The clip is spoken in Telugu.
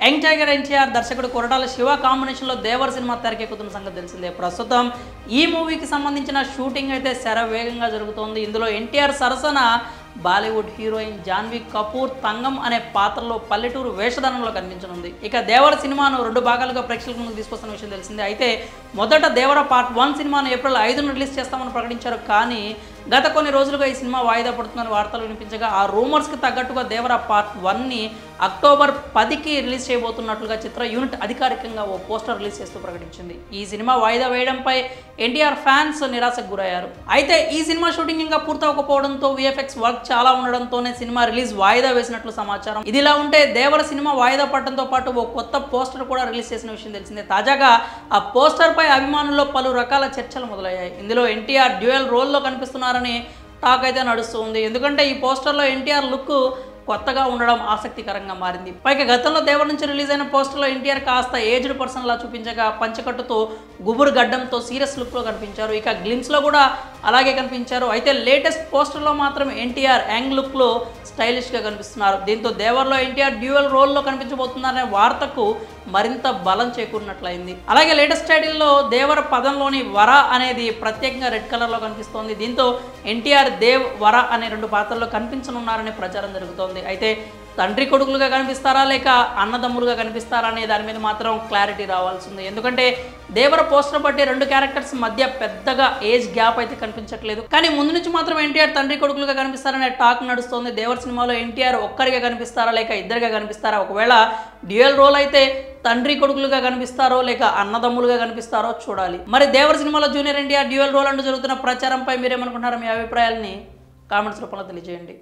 యంగ్ టైగర్ ఎన్టీఆర్ దర్శకుడు కొరటాల శివ కాంబినేషన్లో దేవర్ సినిమా తెరకెక్కుతున్న సంగతి తెలిసిందే ప్రస్తుతం ఈ మూవీకి సంబంధించిన షూటింగ్ అయితే శర వేగంగా జరుగుతోంది ఇందులో ఎన్టీఆర్ సరసన బాలీవుడ్ హీరోయిన్ జాన్వీ కపూర్ తంగం అనే పాత్రలో పల్లెటూరు వేషధారణలో కనిపించనుంది ఇక దేవర సినిమాను రెండు భాగాలుగా ప్రేక్షకుల ముందుకు తీసుకొస్తున్న విషయం తెలిసిందే అయితే మొదట దేవర పార్ట్ వన్ సినిమాను ఏప్రిల్ ఐదున రిలీజ్ చేస్తామని ప్రకటించారు కానీ గత కొన్ని రోజులుగా ఈ సినిమా వాయిదా పడుతుందని వార్తలు వినిపించగా ఆ రూమర్స్కి తగ్గట్టుగా దేవర పార్ట్ వన్ని అక్టోబర్ పదికి రిలీజ్ చేయబోతున్నట్లుగా చిత్ర యూనిట్ అధికారికంగా ఓ పోస్టర్ రిలీజ్ చేస్తూ ప్రకటించింది ఈ సినిమా వాయిదా వేయడంపై ఎన్టీఆర్ ఫ్యాన్స్ నిరాశకు గురయ్యారు అయితే ఈ సినిమా షూటింగ్ ఇంకా పూర్తవకపోవడంతో విఎఫ్ఎక్స్ వర్క్ చాలా ఉండడంతోనే సినిమా రిలీజ్ వాయిదా వేసినట్లు సమాచారం ఇదిలా ఉంటే దేవర సినిమా వాయిదా పడటంతో పాటు ఓ కొత్త పోస్టర్ కూడా రిలీజ్ చేసిన విషయం తెలిసిందే తాజాగా ఆ పోస్టర్ పై అభిమానుల్లో పలు రకాల చర్చలు మొదలయ్యాయి ఇందులో ఎన్టీఆర్ డ్యూయల్ రోల్లో కనిపిస్తున్నారని టాక్ అయితే నడుస్తుంది ఎందుకంటే ఈ పోస్టర్లో ఎన్టీఆర్ లుక్ కొత్తగా ఉండడం ఆసక్తికరంగా మారింది పైగా గతంలో దేవర్ నుంచి రిలీజ్ అయిన పోస్టర్లో ఎన్టీఆర్ కాస్త ఏజ్డ్ పర్సన్ లా చూపించగా పంచకట్టుతో గుబురు గడ్డంతో సీరియస్ లుక్లో కనిపించారు ఇక గ్లిమ్స్లో కూడా అలాగే కనిపించారు అయితే లేటెస్ట్ పోస్టర్లో మాత్రం ఎన్టీఆర్ యాంగ్ లుక్లో స్టైలిష్గా కనిపిస్తున్నారు దీంతో దేవర్లో ఎన్టీఆర్ డ్యూయల్ రోల్లో కనిపించబోతున్నారనే వార్తకు మరింత బలం చేకూరినట్లయింది అలాగే లేటెస్ట్ టైటిల్లో దేవర పదంలోని వర అనేది ప్రత్యేకంగా రెడ్ కలర్లో కనిపిస్తోంది దీంతో ఎన్టీఆర్ దేవ్ వర అనే రెండు పాత్రల్లో కనిపించనున్నారనే ప్రచారం జరుగుతోంది అయితే తండ్రి కొడుకులుగా కనిపిస్తారా లేక అన్నదమ్ములుగా కనిపిస్తారా అనే దాని మీద మాత్రం క్లారిటీ రావాల్సింది ఎందుకంటే దేవర పోస్టర్ బట్టి రెండు క్యారెక్టర్స్ మధ్య పెద్దగా ఏజ్ గ్యాప్ అయితే కనిపించట్లేదు కానీ ముందు నుంచి మాత్రం ఎన్టీఆర్ తండ్రి కొడుకులుగా కనిపిస్తారనే టాక్ నడుస్తోంది దేవర్ సినిమాలో ఎన్టీఆర్ ఒక్కరిగా కనిపిస్తారా లేక ఇద్దరుగా కనిపిస్తారా ఒకవేళ డ్యూయల్ రోల్ అయితే తండ్రి కొడుకులుగా కనిపిస్తారో లేక అన్నదమ్ములుగా కనిపిస్తారో చూడాలి మరి దేవర్ సినిమాలో జూనియర్ ఎన్టీఆర్ డ్యూయల్ రోల్ అంటూ జరుగుతున్న ప్రచారంపై మీరేమనుకుంటున్నారో మీ అభిప్రాయాలని కామెంట్స్ రూపంలో తెలియజేయండి